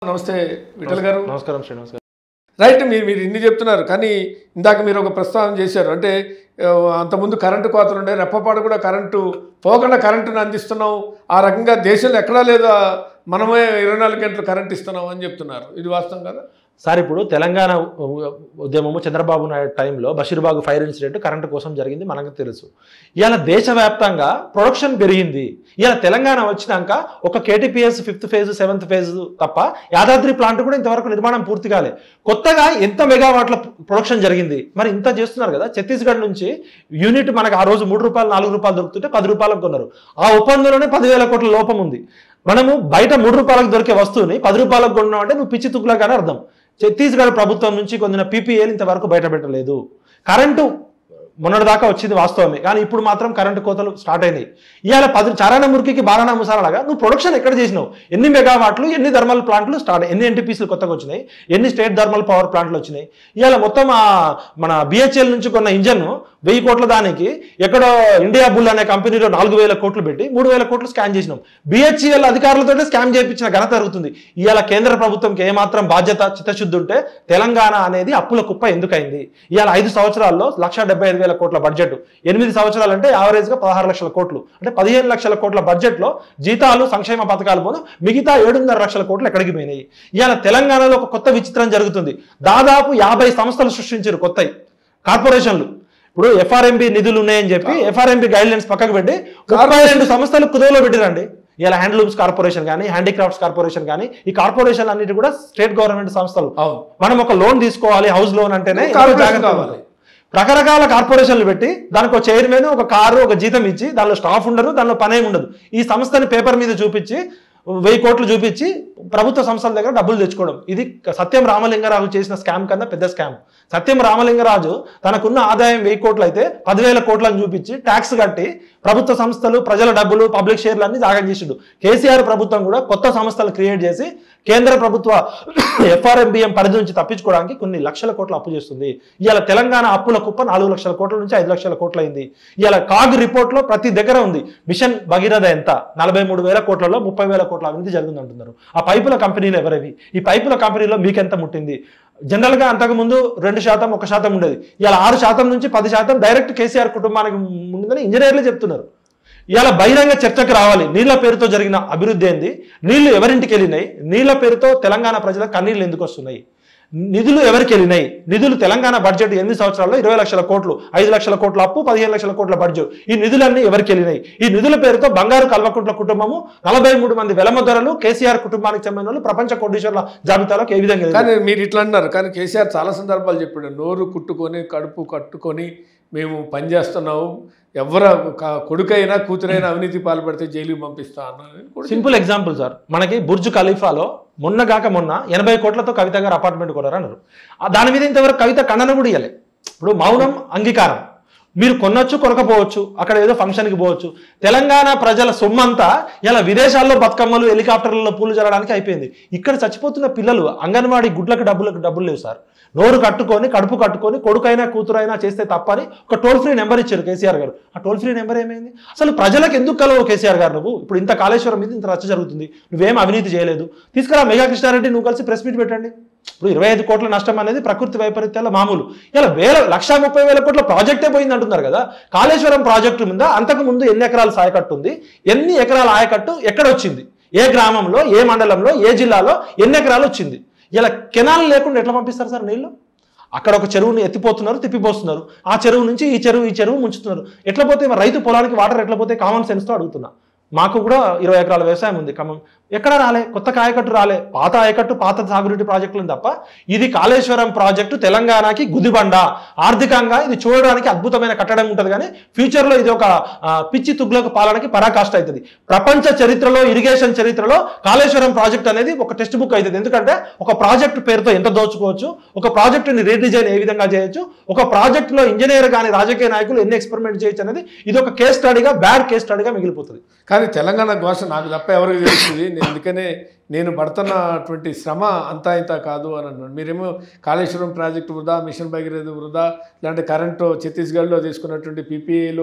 నమస్తే విఠల్ గారు నమస్కారం శ్రీనివాస్ గారు రైట్ మీరు మీరు ఇన్ని చెప్తున్నారు కానీ ఇందాక మీరు ఒక ప్రస్తావన చేశారు అంటే ఆ, అంతకుముందు కరెంటు కోతలు ఉండే రెప్పపాటు కూడా కరెంటు పోకుండా కరెంటును అందిస్తున్నాం ఆ రకంగా దేశంలో ఎక్కడా లేదా మనమే ఇరవై నాలుగు గంటలు కరెంట్ ఇస్తున్నాం అని చెప్తున్నారు ఇది వాస్తవం కదా సార్ ఇప్పుడు తెలంగాణ ఉ- ఉద్యమము చంద్రబాబు నాయుడు టైంలో బషీర్బాగ్ ఫైర్ ఇన్సిడెంట్ కరెంటు కోసం జరిగింది మనకు తెలుసు ఇవాళ దేశవ్యాప్తంగా ప్రొడక్షన్ పెరిగింది ఇవాళ తెలంగాణ వచ్చినాక ఒక KTPS fifth phase seventh phase తప్ప యాదాద్రి ప్లాంట్ కూడా ఇంతవరకు నిర్మాణం పూర్తి కాలే కొత్తగా ఎంత మెగావాట్ల ప్రొడక్షన్ జరిగింది మరి ఇంత చేస్తున్నారు కదా ఛత్తీస్గఢ్ నుంచి యూనిట్ మనకు ఆ రోజు మూడు రూపాయలు నాలుగు రూపాయలు దొరుకుతుంటే పది రూపాయలకు కొన్నారు ఆ ఒప్పందంలోనే పదివేల కోట్ల లోపం ఉంది మనము బయట మూడు రూపాయలకు దొరికే వస్తువుని పది రూపాయలకు కొన్నాం అంటే నువ్వు పిచ్చి తుక్కులాగానే అర్థం ఛత్తీస్గఢ్ ప్రభుత్వం నుంచి పొందిన పీపీఏలు ఇంతవరకు బయట పెట్టలేదు కరెంటు మొన్నటిదాకా వచ్చింది వాస్తవమే కానీ ఇప్పుడు మాత్రం కరెంటు కోతలు స్టార్ట్ అయినాయి ఇవాళ పది చారాన మురికికి బారాన ముసారాలాగా నువ్వు ప్రొడక్షన్ ఎక్కడ చేసినావు ఎన్ని మెగావాట్లు ఎన్ని థర్మల్ ప్లాంట్లు స్టార్ట్ ఎన్ని ఎన్టీపీసీలు కొత్తగా వచ్చినాయి ఎన్ని స్టేట్ థర్మల్ పవర్ ప్లాంట్లు వచ్చినాయి ఇవాళ మొత్తం ఆ మన బిహెచ్ఎల్ నుంచి కొన్న ఇంజన్ వెయ్యి కోట్ల దానికి ఎక్కడో ఇండియా బుల్ అనే కంపెనీలో నాలుగు వేల కోట్లు పెట్టి మూడు వేల కోట్లు స్కామ్ చేసినాం బిహెచ్ఎల్ అధికారులతోనే స్కామ్ చేయించిన ఘనత జరుగుతుంది ఇవాళ కేంద్ర ప్రభుత్వంకి ఏమాత్రం బాధ్యత చిత్తశుద్ధి ఉంటే తెలంగాణ అనేది అప్పుల కుప్ప ఎందుకైంది ఇవాళ ఐదు సంవత్సరాల్లో లక్ష డెబ్బై ఐదు వేల కోట్ల బడ్జెట్ ఎనిమిది సంవత్సరాలు అంటే యావరేజ్ గా పదహారు లక్షల కోట్లు అంటే పదిహేను లక్షల కోట్ల బడ్జెట్ లో జీతాలు సంక్షేమ పథకాలు పోను మిగతా ఏడున్నర లక్షల కోట్లు ఎక్కడికి పోయినాయి ఇవాళ తెలంగాణలో ఒక కొత్త విచిత్రం జరుగుతుంది దాదాపు యాభై సంస్థలు సృష్టించారు కొత్తవి కార్పొరేషన్లు ఇప్పుడు ఎఫ్ఆర్ఎంబి నిధులు ఉన్నాయని చెప్పి ఎఫ్ఆర్ఎంబి గైడ్ లైన్స్ పక్కకు పెట్టి ముప్పై రెండు సంస్థలు కుదవలో పెట్టిరండి ఇలా హ్యాండ్లూమ్స్ కార్పొరేషన్ కానీ హ్యాండీక్రాఫ్ట్స్ కార్పొరేషన్ కానీ ఈ కార్పొరేషన్ అన్నిటి కూడా స్టేట్ గవర్నమెంట్ సంస్థలు అవును మనం ఒక లోన్ తీసుకోవాలి హౌస్ లోన్ అంటేనే ఎంతో కార్పొరేషన్ జాగ్రత్త కావాలి. కావాలి రకరకాల కార్పొరేషన్లు పెట్టి దానికి ఒక చైర్మన్ ఒక కారు ఒక జీతం ఇచ్చి దానిలో స్టాఫ్ ఉండరు దానిలో పనే ఉండదు ఈ సంస్థని పేపర్ మీద చూపించి వెయ్యి కోట్లు చూపించి ప్రభుత్వ సంస్థల దగ్గర డబ్బులు తెచ్చుకోవడం ఇది సత్యం రామలింగరాజు చేసిన స్కామ్ కన్నా పెద్ద స్కామ్ సత్యం రామలింగరాజు తనకున్న ఆదాయం వెయ్యి కోట్లు అయితే పదివేల కోట్లను చూపించి ట్యాక్స్ కట్టి ప్రభుత్వ సంస్థలు ప్రజల డబ్బులు పబ్లిక్ షేర్లు అన్ని జాగం చేసిండు కేసీఆర్ ప్రభుత్వం కూడా కొత్త సంస్థలు క్రియేట్ చేసి కేంద్ర ప్రభుత్వ ఎఫ్ఆర్ఎంబిఎం పరిధి నుంచి తప్పించుకోవడానికి కొన్ని లక్షల కోట్ల అప్పు చేస్తుంది ఇవాళ తెలంగాణ అప్పుల కుప్ప నాలుగు లక్షల కోట్ల నుంచి ఐదు లక్షల కోట్లు అయింది ఇవాళ కాగ్ రిపోర్ట్ లో ప్రతి దగ్గర ఉంది మిషన్ భగీరథ ఎంత నలభై మూడు వేల కోట్లలో ముప్పై వేల కోట్ల అవినీతి జరిగింది అంటున్నారు ఆ పైపుల కంపెనీలు ఎవరివి ఈ పైపుల కంపెనీలో మీకెంత ముట్టింది జనరల్ గా అంతకు ముందు రెండు శాతం ఒక శాతం ఉండేది ఇవాళ ఆరు శాతం నుంచి పది శాతం డైరెక్ట్ కేసీఆర్ కుటుంబానికి ఉండిందని ఇంజనీర్లే చెప్తున్నారు ఇవాళ బహిరంగ చర్చకు రావాలి నీళ్ల పేరుతో జరిగిన అభివృద్ధి ఏంది నీళ్లు ఎవరింటికి వెళ్ళినాయి నీళ్ల పేరుతో తెలంగాణ ప్రజలకు కన్నీళ్లు ఎందుకు వస్తున్నాయి నిధులు ఎవరికి వెళ్ళినాయి నిధులు తెలంగాణ బడ్జెట్ ఎనిమిది సంవత్సరాల్లో ఇరవై లక్షల కోట్లు ఐదు లక్షల కోట్ల అప్పు పదిహేను లక్షల కోట్ల బడ్జెట్ ఈ నిధులన్నీ ఎవరికి వెళ్ళినాయి ఈ నిధుల పేరుతో బంగారు కల్వకుంట్ల కుటుంబము నలభై మూడు మంది వెలమధరలు కేసీఆర్ కుటుంబానికి చెందిన వాళ్ళు ప్రపంచ కోటీశ్వర్ల జాబితాలోకి ఏ విధంగా వెళ్ళినాయి? కానీ మీరు ఇట్లా అంటున్నారు కానీ కేసీఆర్ చాలా సందర్భాలు చెప్పాడు నోరు కుట్టుకొని కడుపు కట్టుకొని మేము పనిచేస్తున్నాము ఎవరు క- కొడుకైనా కూతురైనా అవినీతి పాల్పడితే జైలుకి పంపిస్తా అన్నది కూడా సింపుల్ ఎగ్జాంపుల్ సార్ మనకి బుర్జ్ ఖలీఫాలో మొన్న గాక మొన్న ఎనభై కోట్లతో కవిత గారు అపార్ట్మెంట్ కొన్నారు అన్నారు ఆ దాని మీద ఇంతవరకు కవిత ఖండన కూడా ఇవ్వలే ఇప్పుడు మౌనం అంగీకారం మీరు కొనొచ్చు కొనకపోవచ్చు అక్కడ ఏదో ఫంక్షన్కి పోవచ్చు తెలంగాణ ప్రజల సొమ్మంతా ఇలా విదేశాల్లో బతుకమ్మలు హెలికాప్టర్లలో పూలు జరగడానికి అయిపోయింది ఇక్కడ చచ్చిపోతున్న పిల్లలు అంగన్వాడీ గుడ్లకు డబ్బులకు డబ్బులు లేవు సార్ నోరు కట్టుకొని కడుపు కట్టుకొని కొడుకైనా కూతురైనా చేస్తే తప్పని ఒక టోల్ ఫ్రీ నెంబర్ ఇచ్చారు కేసీఆర్ గారు ఆ టోల్ ఫ్రీ నెంబర్ ఏమైంది అసలు ప్రజలకు ఎందుకు కలవు కేసీఆర్ గారు నువ్వు ఇప్పుడు ఇంత కాళేశ్వరం మీద ఇంత రచ్చ జరుగుతుంది నువ్వేం అవినీతి చేయలేదు తీసుకురా మెగా కృష్ణారెడ్డి నువ్వు కలిసి ప్రెస్ మీట్ పెట్టండి ఇప్పుడు ఇరవై ఐదు కోట్ల నష్టం అనేది ప్రకృతి వైపరీత్యాల మామూలు ఇలా వేల లక్ష ముప్పై వేల కోట్ల ప్రాజెక్టే పోయింది అంటున్నారు కదా కాళేశ్వరం ప్రాజెక్టు మీద అంతకు ముందు ఎన్ని ఎకరాల సాయకట్టు ఉంది ఎన్ని ఎకరాల ఆయకట్టు ఎక్కడ వచ్చింది ఏ గ్రామంలో ఏ మండలంలో ఏ జిల్లాలో ఎన్ని ఎకరాలు వచ్చింది ఇలా కెనాల్ లేకుండా ఎట్లా పంపిస్తారు సార్ నీళ్ళు అక్కడ ఒక చెరువుని ఎత్తిపోతున్నారు తిప్పిపోస్తున్నారు ఆ చెరువు నుంచి ఈ చెరువు ఈ చెరువు ముంచుతున్నారు ఎట్లా పోతే మరి రైతు పొలానికి వాటర్ ఎట్లా పోతే కామన్ సెన్స్తో అడుగుతున్నా మాకు కూడా ఇరవై ఎకరాల వ్యవసాయం ఉంది ఖమ్మం ఎక్కడ రాలే కొత్త ఆయకట్టు రాలే పాత ఆయకట్టు పాత సాగునీటి ప్రాజెక్టులు తప్ప ఇది కాళేశ్వరం ప్రాజెక్టు తెలంగాణకి గుదిబండ ఆర్థికంగా ఇది చూడడానికి అద్భుతమైన కట్టడం ఉంటుంది కానీ ఫ్యూచర్లో ఇది ఒక ఆ, పిచ్చి తుగ్లకు పాలనకి పరాకాష్ట అవుతుంది ప్రపంచ చరిత్రలో ఇరిగేషన్ చరిత్రలో కాళేశ్వరం ప్రాజెక్ట్ అనేది ఒక టెక్స్ట్ బుక్ అవుతుంది ఎందుకంటే ఒక ప్రాజెక్ట్ పేరుతో ఎంత దోచుకోవచ్చు ఒక ప్రాజెక్టుని రీడిజైన్ ఏ విధంగా చేయొచ్చు ఒక ప్రాజెక్టులో ఇంజనీర్ కానీ రాజకీయ నాయకులు ఎన్ని ఎక్స్పెరిమెంట్ చేయొచ్చు అనేది ఇది ఒక కేస్ స్టడీగా బ్యాడ్ కేస్ స్టడీగా మిగిలిపోతుంది కానీ తెలంగాణ ఘోష నాకు తప్ప ఎవరికి తెలుస్తుంది నేను అందుకనే నేను పడుతున్నటువంటి శ్రమ అంతా ఇంత కాదు అని అన్నాడు మీరేమో కాళేశ్వరం ప్రాజెక్టు వృధా మిషన్ భగీరథ వృధా ఇలాంటి కరెంటు ఛత్తీస్గఢ్లో తీసుకున్నటువంటి పీపీఏలో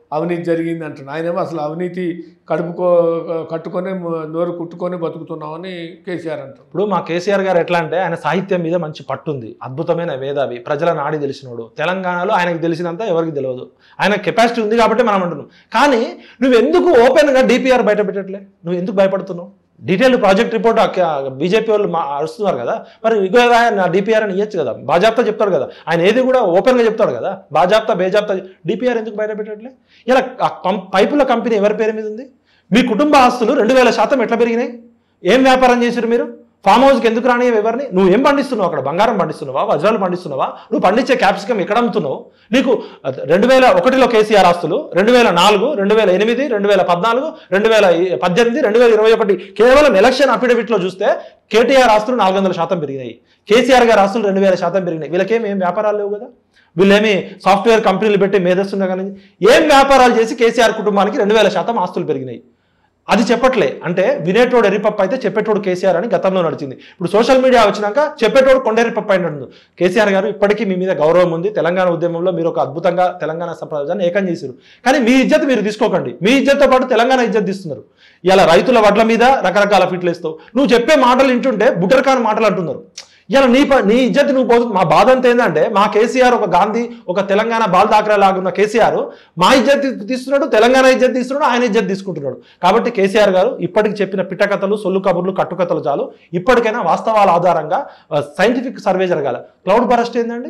అవినీతి జరిగింది అంటున్నాడు ఆయనేమో అసలు అవినీతి కడుపుకో కట్టుకొని నోరు కుట్టుకొని బతుకుతున్నామని కేసీఆర్ అంటారు ఇప్పుడు మా కేసీఆర్ గారు ఎట్లా అంటే ఆయన సాహిత్యం మీద మంచి పట్టుంది అద్భుతమైన మేధావి ప్రజల నాడి తెలిసినోడు తెలంగాణలో ఆయనకు తెలిసినంత ఎవరికి తెలియదు ఆయన కెపాసిటీ ఉంది కాబట్టి మనం అంటున్నాం కానీ నువ్వు ఎందుకు ఓపెన్గా డిపిఆర్ బయట పెట్టట్లే నువ్వు ఎందుకు భయపడుతున్నావు డీటెయిల్ ప్రాజెక్ట్ రిపోర్ట్ బీజేపీ వాళ్ళు మా అరుస్తున్నారు కదా మరి ఇగో ఆయన డిపిఆర్ అని ఇవ్వచ్చు కదా బాజాప్తా చెప్తాడు కదా ఆయన ఏది కూడా ఓపెన్గా చెప్తాడు కదా బాజాప్తా బేజాప్తా డిపిఆర్ ఎందుకు బయట పెట్టట్లే ఇలా ఆ పం- పైపుల కంపెనీ ఎవరి పేరు మీద ఉంది మీ కుటుంబ ఆస్తులు రెండు వేల శాతం ఎట్లా పెరిగినాయి ఏం వ్యాపారం చేశారు మీరు ఫామ్ హౌస్కి ఎందుకు రాని ఎవరిని నువ్వు ఏం పండిస్తున్నావు అక్కడ బంగారం పండిస్తున్నావా వజ్రాలు పండిస్తున్నావా నువ్వు పండించే క్యాప్సికం ఎక్కడ అమ్ముతున్నావు నీకు రెండు వేల ఒకటిలో కేసీఆర్ ఆస్తులు రెండు వేల నాలుగు రెండు వేల ఎనిమిది రెండు వేల పద్నాలుగు రెండు వేల పద్దెనిమిది రెండు వేల ఇరవై ఒకటి కేవలం ఎలక్షన్ అఫిడవిట్లో చూస్తే కేటీఆర్ ఆస్తులు నాలుగు వందల శాతం పెరిగినాయి కేసీఆర్ గారి ఆస్తులు రెండు వేల శాతం పెరిగినాయి వీళ్ళకేం ఏం వ్యాపారాలు లేవు కదా వీళ్ళేమి సాఫ్ట్వేర్ కంపెనీలు పెట్టి మేధస్తున్నా కానీ ఏం వ్యాపారాలు చేసి కేసీఆర్ కుటుంబానికి రెండు వేల శాతం ఆస్తులు పెరిగినాయి అది చెప్పట్లే అంటే వినేటోడు ఎరిపప్పు అయితే చెప్పేటోడు కేసీఆర్ అని గతంలో నడిచింది ఇప్పుడు సోషల్ మీడియా వచ్చినాక చెప్పేటోడు కొండెరిపప్పు అయినట్టు కేసీఆర్ గారు ఇప్పటికీ మీ మీద గౌరవం ఉంది తెలంగాణ ఉద్యమంలో మీరు ఒక అద్భుతంగా తెలంగాణ సంప్రదాయాన్ని ఏకం చేశారు కానీ మీ ఇజ్జత్ మీరు తీసుకోకండి మీ ఇజ్జత్తో పాటు తెలంగాణ ఇజ్జత్ తీస్తున్నారు ఇలా రైతుల వడ్ల మీద రకరకాల ఫిట్లు వేస్తావు నువ్వు చెప్పే మాటలు వింటుంటే బుటర్ఖాన్ మాటలు అంటున్నారు ఇలా నీ ప నీ ఇజ్జత్ నువ్వు పోతు మా బాధ అంతా ఏంటంటే మా కేసీఆర్ ఒక గాంధీ ఒక తెలంగాణ బాల్ దాఖలా లాగున్న కేసీఆర్ మా ఇజ్జత్ తీ- తీస్తున్నాడు తెలంగాణ ఇజ్జత్ తీస్తున్నాడు ఆయన ఇజ్జత్ తీసుకుంటున్నాడు కాబట్టి కేసీఆర్ గారు ఇప్పటికి చెప్పిన పిట్టకథలు సొల్లు కబుర్లు కట్టుకథలు చాలు ఇప్పటికైనా వాస్తవాల ఆధారంగా సైంటిఫిక్ సర్వే జరగాల క్లౌడ్ బరస్ట్ ఏందండి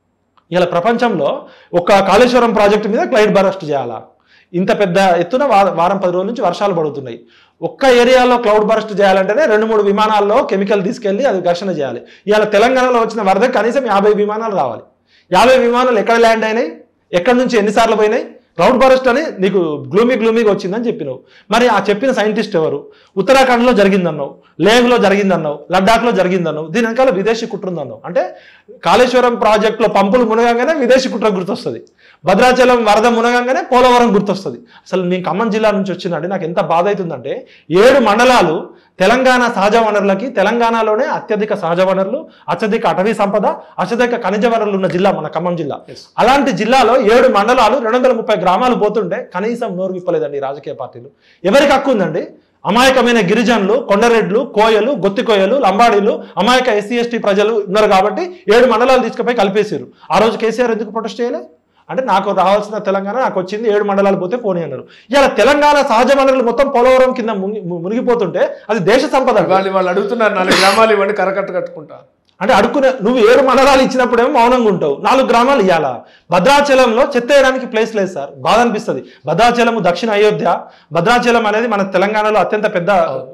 ఇలా ప్రపంచంలో ఒక కాళేశ్వరం ప్రాజెక్టు మీద క్లైడ్ బరస్ట్ చేయాలా ఇంత పెద్ద ఎత్తున వా- వారం పది రోజుల నుంచి వర్షాలు పడుతున్నాయి ఒక్క ఏరియాలో క్లౌడ్ బరస్ట్ చేయాలంటేనే రెండు మూడు విమానాల్లో కెమికల్ తీసుకెళ్లి అది ఘర్షణ చేయాలి ఇవాళ తెలంగాణలో వచ్చిన వరద కనీసం యాభై విమానాలు రావాలి యాభై విమానాలు ఎక్కడ ల్యాండ్ అయినాయి ఎక్కడి నుంచి ఎన్నిసార్లు పోయినాయి క్లౌడ్ బరస్ట్ అని నీకు గ్లూమీ గ్లూమీగా వచ్చిందని చెప్పినావు మరి ఆ చెప్పిన సైంటిస్ట్ ఎవరు ఉత్తరాఖండ్లో జరిగిందన్నావు లేహ్లో జరిగిందన్నావు లడ్డాఖ్లో జరిగిందన్నావు దీని వెనకాల విదేశీ కుట్ర ఉందన్నావు అంటే కాళేశ్వరం ప్రాజెక్టులో పంపులు మునగంగానే విదేశీ కుట్ర గుర్తొస్తుంది భద్రాచలం వరద మునగంగానే పోలవరం గుర్తొస్తుంది అసలు నేను ఖమ్మం జిల్లా నుంచి వచ్చిందండి నాకు ఎంత బాధ అవుతుందంటే ఏడు మండలాలు తెలంగాణ సహజ వనరులకి తెలంగాణలోనే అత్యధిక సహజ వనరులు అత్యధిక అటవీ సంపద అత్యధిక ఖనిజ వనరులు ఉన్న జిల్లా మన ఖమ్మం జిల్లా అలాంటి జిల్లాలో ఏడు మండలాలు రెండు వందల ముప్పై గ్రామాలు పోతుంటే కనీసం నోరు విప్పలేదండి ఈ రాజకీయ పార్టీలు ఎవరికి హక్కు ఉందండి అమాయకమైన గిరిజనులు కొండరెడ్లు కోయలు గొత్తికోయలు లంబాడీలు అమాయక ఎస్సీ ఎస్టీ ప్రజలు ఉన్నారు కాబట్టి ఏడు మండలాలు తీసుకుపోయి కలిపేశారు ఆ రోజు కేసీఆర్ ఎందుకు ప్రొటెస్ట్ చేయలే అంటే నాకు రావాల్సిన తెలంగాణ నాకు వచ్చింది ఏడు మండలాలు పోతే పోనీ అన్నారు ఇలా తెలంగాణ సహజ వనరులు మొత్తం పోలవరం కింద మునిగి- మునిగిపోతుంటే అది దేశ సంపద వాళ్ళు వాళ్ళు అడుగుతున్నారు నాలుగు గ్రామాలు ఇవ్వండి కరకట్ట కట్టుకుంటా అంటే అడుక్కునే నువ్వు ఏడు మండలాలు ఇచ్చినప్పుడేమో మౌనంగా ఉంటావు నాలుగు గ్రామాలు ఇవ్వాలా భద్రాచలంలో చెత్త వేయడానికి ప్లేస్ లేదు సార్ బాధ అనిపిస్తుంది భద్రాచలము దక్షిణ అయోధ్య భద్రాచలం అనేది మన తెలంగాణలో అత్యంత పెద్ద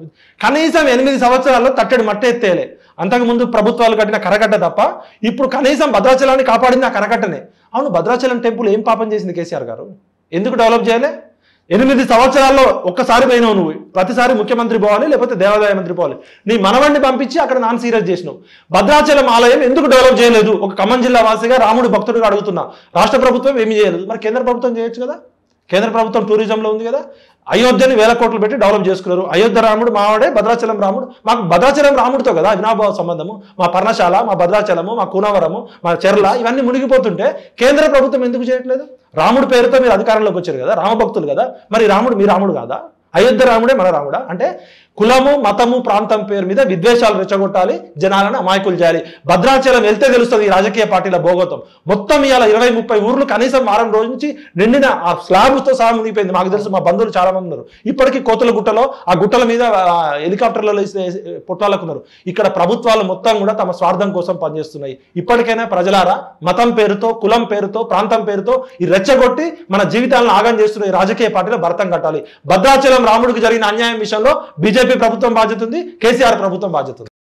కనీసం ఎనిమిది సంవత్సరాల్లో తట్టడి మట్టి ఎత్తేయలే అంతకుముందు ప్రభుత్వాలు కట్టిన కరకట్ట తప్ప ఇప్పుడు కనీసం భద్రాచలాన్ని కాపాడింది ఆ కరకట్టనే అవును భద్రాచలం టెంపుల్ ఏం పాపం చేసింది కేసీఆర్ గారు ఎందుకు డెవలప్ చేయలే ఎనిమిది సంవత్సరాల్లో ఒక్కసారి పోయినావు నువ్వు ప్రతిసారి ముఖ్యమంత్రి పోవాలి లేకపోతే దేవాదాయ మంత్రి పోవాలి నీ మనవడిని పంపించి అక్కడ నాన్ సీరియస్ చేసినావు భద్రాచలం ఆలయం ఎందుకు డెవలప్ చేయలేదు ఒక ఖమ్మం జిల్లా వాసిగా రాముడు భక్తుడిగా అడుగుతున్నా రాష్ట్ర ప్రభుత్వం ఏమీ చేయలేదు మరి కేంద్ర ప్రభుత్వం చేయొచ్చు కదా కేంద్ర ప్రభుత్వం టూరిజంలో ఉంది కదా అయోధ్యని వేల కోట్లు పెట్టి డెవలప్ చేసుకున్నారు అయోధ్య రాముడు మావాడే భద్రాచలం రాముడు మాకు భద్రాచలం రాముడితో కదా అవినాభావ సంబంధము మా పర్ణశాల మా భద్రాచలము మా కూనవరము మా చెర్ల ఇవన్నీ మునిగిపోతుంటే కేంద్ర ప్రభుత్వం ఎందుకు చేయట్లేదు రాముడు పేరుతో మీరు అధికారంలోకి వచ్చారు కదా రామభక్తులు కదా మరి రాముడు మీ రాముడు కాదా అయోధ్య రాముడే మన రాముడా అంటే కులము మతము ప్రాంతం పేరు మీద విద్వేషాలు రెచ్చగొట్టాలి జనాలను అమాయకులు చేయాలి భద్రాచలం వెళ్తే తెలుస్తుంది ఈ రాజకీయ పార్టీల భోగోతం మొత్తం ఇవాళ ఇరవై ముప్పై ఊర్లు కనీసం వారం రోజు నుంచి నిండిన ఆ స్లాబ్తో సహా మునిగిపోయింది మాకు తెలుసు మా బంధువులు చాలా మంది ఉన్నారు ఇప్పటికీ కోతుల గుట్టలో ఆ గుట్టల మీద ఆ, హెలికాప్టర్లలో పుట్టాలకున్నారు ఇక్కడ ప్రభుత్వాలు మొత్తం కూడా తమ స్వార్థం కోసం పనిచేస్తున్నాయి ఇప్పటికైనా ప్రజలారా మతం పేరుతో కులం పేరుతో ప్రాంతం పేరుతో ఈ రెచ్చగొట్టి మన జీవితాలను ఆగం చేస్తున్న ఈ రాజకీయ పార్టీలో భర్తం కట్టాలి భద్రాచలం రాముడికి జరిగిన అన్యాయం విషయంలో బీజేపీ ప్రభుత్వం బాధ్యత ఉంది కేసీఆర్ ప్రభుత్వం బాధ్యత ఉంది